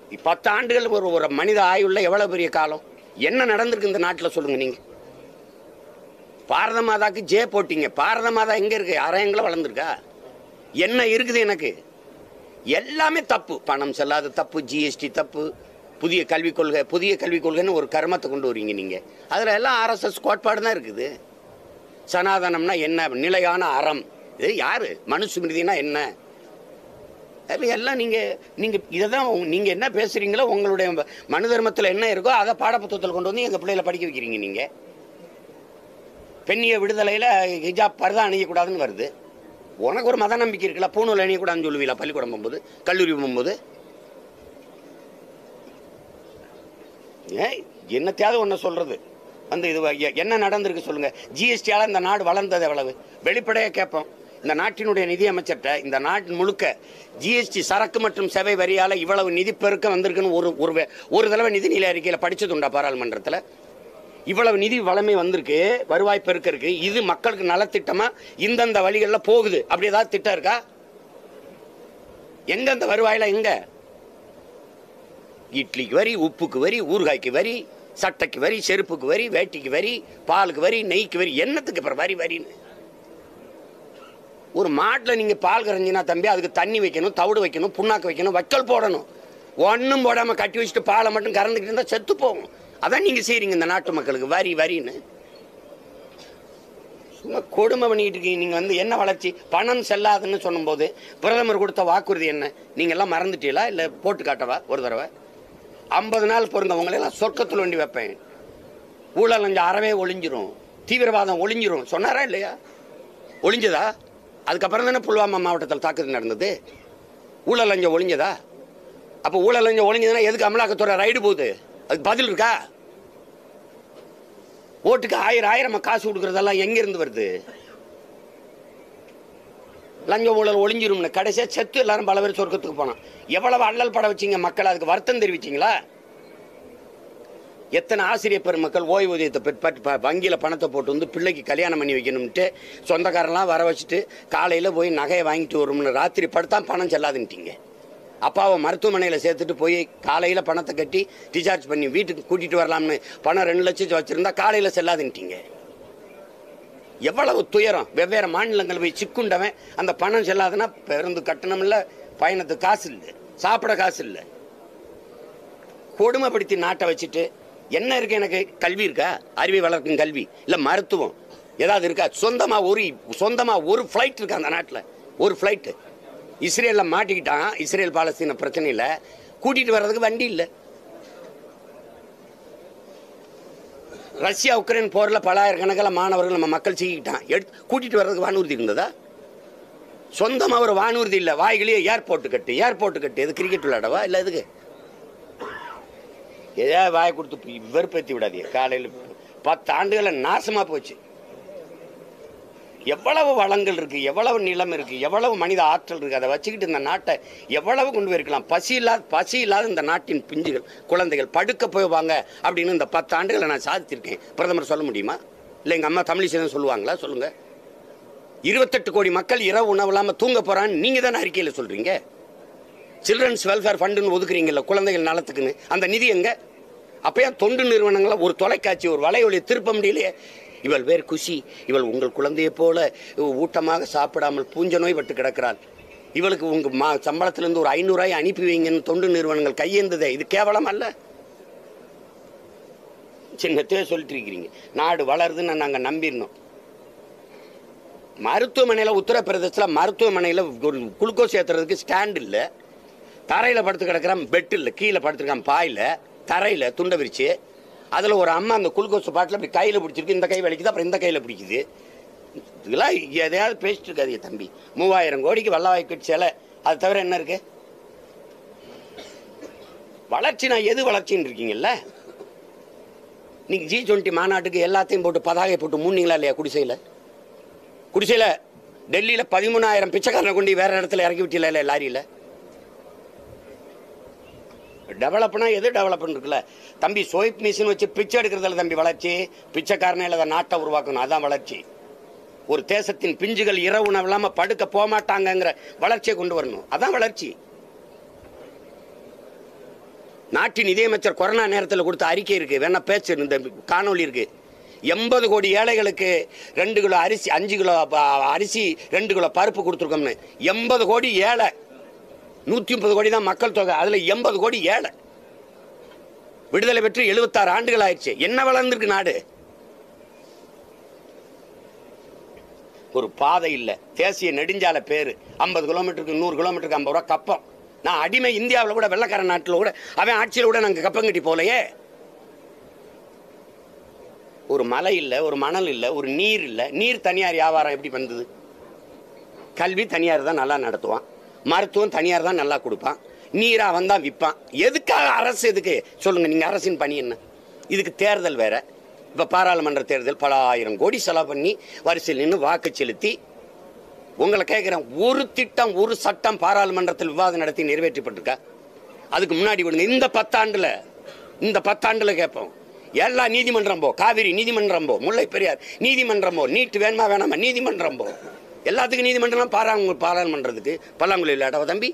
பத்து ஆண்டுகள் ஒரு ஒரு மனித ஆயுள்ள எவ்வளவு பெரிய காலம் என்ன நடந்திருக்கு இந்த நாட்டில் சொல்லுங்க நீங்க பாரத மாதாக்கு ஜே போட்டீங்க பாரத மாதா எங்க இருக்கு அரையங்கள வளர்ந்துருக்கா என்ன இருக்குது எனக்கு எல்லாமே தப்பு பணம் செல்லாத தப்பு ஜிஎஸ்டி தப்பு புதிய கல்விக் கொள்கை புதிய கல்விக் கொள்கைன்னு ஒரு கர்மத்தை கொண்டு வரீங்க நீங்க அதுல எல்லாம் ஆர்எஸ்எஸ் கோட்பாடு தான் இருக்குது சனாதனம்னா என்ன நிலையான அறம் இது யாரு மனுஸ்மிருதினா என்ன அது எல்லாம் நீங்க நீங்க இதை தான் நீங்க என்ன பேசுறீங்களோ உங்களுடைய மனு தர்மத்தில் என்ன இருக்கோ அதை பாடப்புத்தகத்தில் கொண்டு வந்து எங்க பிள்ளைகளை படிக்க வைக்கிறீங்க நீங்க பெண்ணிய விடுதலையில ஹிஜாப் பரதா அணியக்கூடாதுன்னு வருது உனக்கு ஒரு மத நம்பிக்கை இருக்குல்ல பூணூல் அணியக்கூடாதுன்னு சொல்லுவீங்களா பள்ளிக்கூடம் போகும்போது கல்லூரி போகும்போது ஏய் என்னத்தையாவது ஒன்று சொல்றது வந்து இது எ- என்ன நடந்திருக்கு சொல்லுங்க ஜிஎஸ்டியால இந்த நாடு வளர்ந்தது எவ்வளவு வெளிப்படையாக கேட்போம் இந்த நாட்டினுடைய நிதி அமைச்சர்கிட்ட இந்த நாட்டு முழுக்க ஜிஎஸ்டி சரக்கு மற்றும் சேவை வரியால இவ்வளவு நிதி பெருக்கம் வந்திருக்குன்னு ஒரு ஒரு வே- ஒரு தடவை நிதிநிலை அறிக்கையில் படிச்சதுண்டா பாராளுமன்றத்தில் இவ்வளவு நிதி வளமை வந்திருக்கு வருவாய் பெருக்க இருக்கு இது மக்களுக்கு நலத்திட்டமா இந்தந்த வழிகளில் போகுது அப்படி ஏதாவது திட்டம் இருக்கா எங்க அந்த வருவாயில எங்க இட்லிக்கு வரி உப்புக்கு வரி ஊறுகாய்க்கு வரி சட்டைக்கு வரி செருப்புக்கு வரி வேட்டிக்கு வரி பாலுக்கு வரி நெய்க்கு வரி என்னத்துக்கு அப்புறம் வரி வரின்னு ஒரு மாட்டில் நீங்கள் பால் கரைஞ்சினா தம்பி அதுக்கு தண்ணி வைக்கணும் தவிடு வைக்கணும் புண்ணாக்கு வைக்கணும் வைக்கல் போடணும் ஒன்றும் போடாமல் கட்டி வச்சுட்டு பாலை மட்டும் கறந்துக்கிட்டு இருந்தால் செத்து போகும் அதான் நீங்கள் செய்கிறீங்க இந்த நாட்டு மக்களுக்கு வரி வரின்னு சும்மா கொடுமை பண்ணிட்டு இருக்கீங்க நீங்கள் வந்து என்ன வளர்ச்சி பணம் செல்லாதுன்னு சொல்லும்போது பிரதமர் கொடுத்த வாக்குறுதி என்ன நீங்கள் எல்லாம் மறந்துட்டீங்களா இல்லை போட்டு காட்டவா ஒரு தடவை ஐம்பது நாள் பொருங்க உங்களெல்லாம் சொர்க்கத்தில் வண்டி வைப்பேன் ஊழல் லஞ்சம் அறவே ஒளிஞ்சிரும் தீவிரவாதம் ஒளிஞ்சிரும் சொன்னாரா இல்லையா ஒளிஞ்சதா அதுக்கப்புறம் தானே புல்வாமா மாவட்டத்தில் தாக்குதல் நடந்தது ஊழல் லஞ்சம் ஒளிஞ்சதா அப்போ ஊழல் லஞ்சம் ஒளிஞ்சதுன்னா எதுக்கு அமலாக்கத்துறை ரைடு போகுது அதுக்கு பதில் இருக்கா ஓட்டுக்கு ஆயிரம் ஆயிரம் காசு கொடுக்கறதெல்லாம் எங்கிருந்து வருது லஞ்சம் ஊழல் ஒளிஞ்சிரும்னு கடைசியாக செத்து எல்லாரும் பல பேர் சொர்க்கத்துக்கு போனான் எவ்வளவு அல்லல் பட வச்சீங்க மக்கள் அதுக்கு வருத்தம் தெரிவிச்சீங்களா எத்தனை ஆசிரியர் பெருமக்கள் ஓய்வூதியத்தை பெற்று ப- வங்கியில பணத்தை போட்டு வந்து பிள்ளைக்கு கல்யாணம் பண்ணி வைக்கணும்ட்டு சொந்தக்காரெல்லாம் வர வச்சுட்டு காலையில் போய் நகையை வாங்கிட்டு வரும்னு ராத்திரி படுத்தா பணம் செல்லாதுன்ட்டீங்க அப்பாவை மருத்துவமனையில் சேர்த்துட்டு போய் காலையில் பணத்தை கட்டி டிசார்ஜ் பண்ணி வீட்டுக்கு கூட்டிகிட்டு வரலாம்னு பணம் ரெண்டு லட்சம் வச்சுருந்தா காலையில் செல்லாதுன்ட்டீங்க எவ்வளவு துயரம் வெவ்வேறு மாநிலங்கள் போய் சிக்குண்டவன் அந்த பணம் செல்லாதுன்னா பேருந்து கட்டணம் இல்லை பயணத்துக்கு காசு இல்லை சாப்பிட காசு இல்லை கொடுமைப்படுத்தி நாட்டை வச்சுட்டு என்ன இருக்கு எனக்கு கல்வி இருக்கா அறிவை வளர்க்கும் கல்வி இல்லை மருத்துவம் ஏதாவது இருக்கா சொந்தமாக ஒரு சொந்தமாக ஒரு ஃப்ளைட் இருக்கா அந்த நாட்டில் ஒரு ஃப்ளைட்டு இஸ்ரேலில் மாட்டிக்கிட்டான் இஸ்ரேல் பாலஸ்தீன பிரச்சனையில் கூட்டிகிட்டு வர்றதுக்கு வண்டி இல்லை ரஷ்யா உக்ரைன் போரில் பலாயிரக்கணக்கில் மாணவர்கள் நம்ம மக்கள் சிக்கிட்டான் எடுத்து கூட்டிகிட்டு வர்றதுக்கு வானூர்தி இருந்ததா சொந்தமாக ஒரு வானூர்தி இல்லை வாய்களையே ஏர்போர்ட்டு கட்டு ஏர்போர்ட்டு கட்டு எது கிரிக்கெட் விளையாடவா இல்லை எதுக்கு எதையாவது வாயை கொடுத்து வெறுப்பேற்றி விடாதீங்க காலையில் பத்து ஆண்டுகளை நாசமாக போச்சு எவ்வளவு வளங்கள் இருக்கு எவ்வளவு நிலம் இருக்கு எவ்வளவு மனித ஆற்றல் இருக்கு அதை வச்சுக்கிட்டு இந்த நாட்டை எவ்வளவு கொண்டு போயிருக்கலாம் பசி இல்லாத பசி இல்லாத இந்த நாட்டின் பிஞ்சுகள் குழந்தைகள் படுக்க போவாங்க அப்படின்னு இந்த பத்து ஆண்டுகளை நான் சாதிச்சிருக்கேன் பிரதமர் சொல்ல முடியுமா இல்லை எங்கள் அம்மா தமிழிசை சொல்லுவாங்களா சொல்லுங்க இருபத்தெட்டு கோடி மக்கள் இரவு உணவு இல்லாமல் தூங்க போறான்னு நீங்க தானே அறிக்கையில் சொல்றீங்க சில்ட்ரன்ஸ் வெல்ஃபேர் ஃபண்டுன்னு ஒதுக்குறீங்கல்ல குழந்தைகள் நலத்துக்குன்னு அந்த நிதி எங்க அப்பயும் தொண்டு நிறுவனங்கள ஒரு தொலைக்காட்சி ஒரு வலையொலி திருப்ப முடியலையே இவள் வேறு குஷி இவள் உங்கள் குழந்தையைப் போல ஊட்டமாக சாப்பிடாமல் பூஞ்ச நோய் பட்டு கிடக்கிறாள் இவளுக்கு உங்க மா சம்பளத்திலிருந்து ஒரு ஐநூறாய் அனுப்பி வைங்கன்னு தொண்டு நிறுவனங்கள் கையேந்ததே இது கேவலம் அல்ல சின்னத்தே சொல்லிட்டு இருக்கிறீங்க நாடு வளருதுன்னு நாங்கள் நம்பிடணும் மருத்துவமனையில் உத்தரப்பிரதேசத்தில் மருத்துவமனையில் ஒரு குளுக்கோஸ் ஏற்றுறதுக்கு ஸ்டாண்ட் இல்லை தரையில் படுத்து கிடக்கிறான் பெட் இல்லை கீழே படுத்துருக்கான் பாயில் தரையில் துண்டை விரிச்சு அதில் ஒரு அம்மா அந்த குளுக்கோஸ் பாட்டில் அப்படி கையில் பிடிச்சிருக்கு இந்த கை வலிக்குது அப்புறம் இந்த கையில் பிடிக்குது இதெல்லாம் எதையாவது பேசிட்டு இருக்காதீங்க தம்பி மூவாயிரம் கோடிக்கு வல்லவாய்க்கு சிலை அது தவிர என்ன இருக்கு வளர்ச்சி நான் எது வளர்ச்சின்னு இருக்கீங்கல்ல நீங்க ஜி டுவெண்ட்டி மாநாட்டுக்கு எல்லாத்தையும் போட்டு பதாகை போட்டு மூணீங்களா இல்லையா குடிசையில் குடிசையில் டெல்லியில் பதிமூணாயிரம் பிச்சைக்காரனை கொண்டு வேற இடத்துல இறக்கி விட்டீங்களா இல்லை லாரியில் டெவலப்னா எது டெவலப்னு இருக்குல்ல தம்பி சோயிப் மிஷின் வச்சு பிச்சை எடுக்கிறதுல தம்பி வளர்ச்சி பிச்சைக்காரனே இல்லாத நாட்டை உருவாக்கணும் அதான் வளர்ச்சி ஒரு தேசத்தின் பிஞ்சுகள் இரவு உணவு இல்லாமல் படுக்க போக மாட்டாங்கங்கிற வளர்ச்சியை கொண்டு வரணும் அதான் வளர்ச்சி நாட்டின் நிதியமைச்சர் கொரோனா நேரத்தில் கொடுத்த அறிக்கை இருக்கு வேணா பேச்சு இந்த காணொளி இருக்கு எண்பது கோடி ஏழைகளுக்கு ரெண்டு கிலோ அரிசி அஞ்சு கிலோ ப- அரிசி ரெண்டு கிலோ பருப்பு கொடுத்துருக்கோம்னு எண்பது கோடி ஏழை நூற்றி முப்பது கோடி தான் மக்கள் தொகை அதில் எண்பது கோடி ஏழை விடுதலை பெற்று எழுபத்தாறு ஆண்டுகள் ஆயிடுச்சு என்ன வளர்ந்துருக்கு நாடு ஒரு பாதை இல்லை தேசிய நெடுஞ்சாலை பேரு ஐம்பது கிலோமீட்டருக்கு நூறு கிலோமீட்டருக்கு ஐம்பது ரூபா கப்பம் நான் அடிமை இந்தியாவில் கூட வெள்ளக்காரன் நாட்டில் கூட அவன் ஆட்சியில் கூட நாங்கள் கப்பம் கட்டி போலையே ஒரு மலை இல்லை ஒரு மணல் இல்லை ஒரு நீர் இல்லை நீர் தனியார் வியாபாரம் எப்படி பண்ணுது கல்வி தனியார் தான் நல்லா நடத்துவான் மருத்துவம் தனியார் தான் நல்லா கொடுப்பான் நீரா அவன் தான் விற்பான் எதுக்காக அரசு எதுக்கு சொல்லுங்க நீங்க அரசின் பணி என்ன இதுக்கு தேர்தல் வேற இப்ப பாராளுமன்ற தேர்தல் பல ஆயிரம் கோடி செலவு பண்ணி வரிசையில் நின்று வாக்கு செலுத்தி உங்களை கேட்குறேன் ஒரு திட்டம் ஒரு சட்டம் பாராளுமன்றத்தில் விவாதம் நடத்தி நிறைவேற்றப்பட்டிருக்கா அதுக்கு முன்னாடி விடுங்க இந்த பத்தாண்டுல இந்த பத்தாண்டுல கேட்போம் எல்லா நீதிமன்றம் போ காவிரி நீதிமன்றம் போ முல்லை பெரியார் நீதிமன்றம் போ நீட்டு வேணுமா வேணாமா நீதிமன்றம் போ எல்லாத்துக்கும் நீதிமன்றம் பாராங்க பாராளுமன்றத்துக்கு பல்லாங்குழி இல்லாட்டவ தம்பி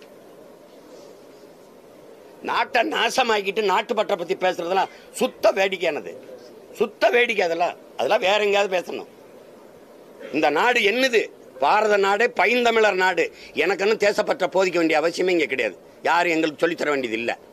நாட்டை நாசமாக்கிட்டு நாட்டுப்பற்றை பத்தி பேசுறதெல்லாம் சுத்த வேடிக்கையானது சுத்த வேடிக்கை அதெல்லாம் அதெல்லாம் வேற எங்கேயாவது பேசணும் இந்த நாடு என்னது பாரத நாடு பைந்தமிழர் நாடு எனக்குன்னு தேசப்பற்ற போதிக்க வேண்டிய அவசியமே இங்கே கிடையாது யாரும் எங்களுக்கு சொல்லித்தர வேண்டியது இல்லை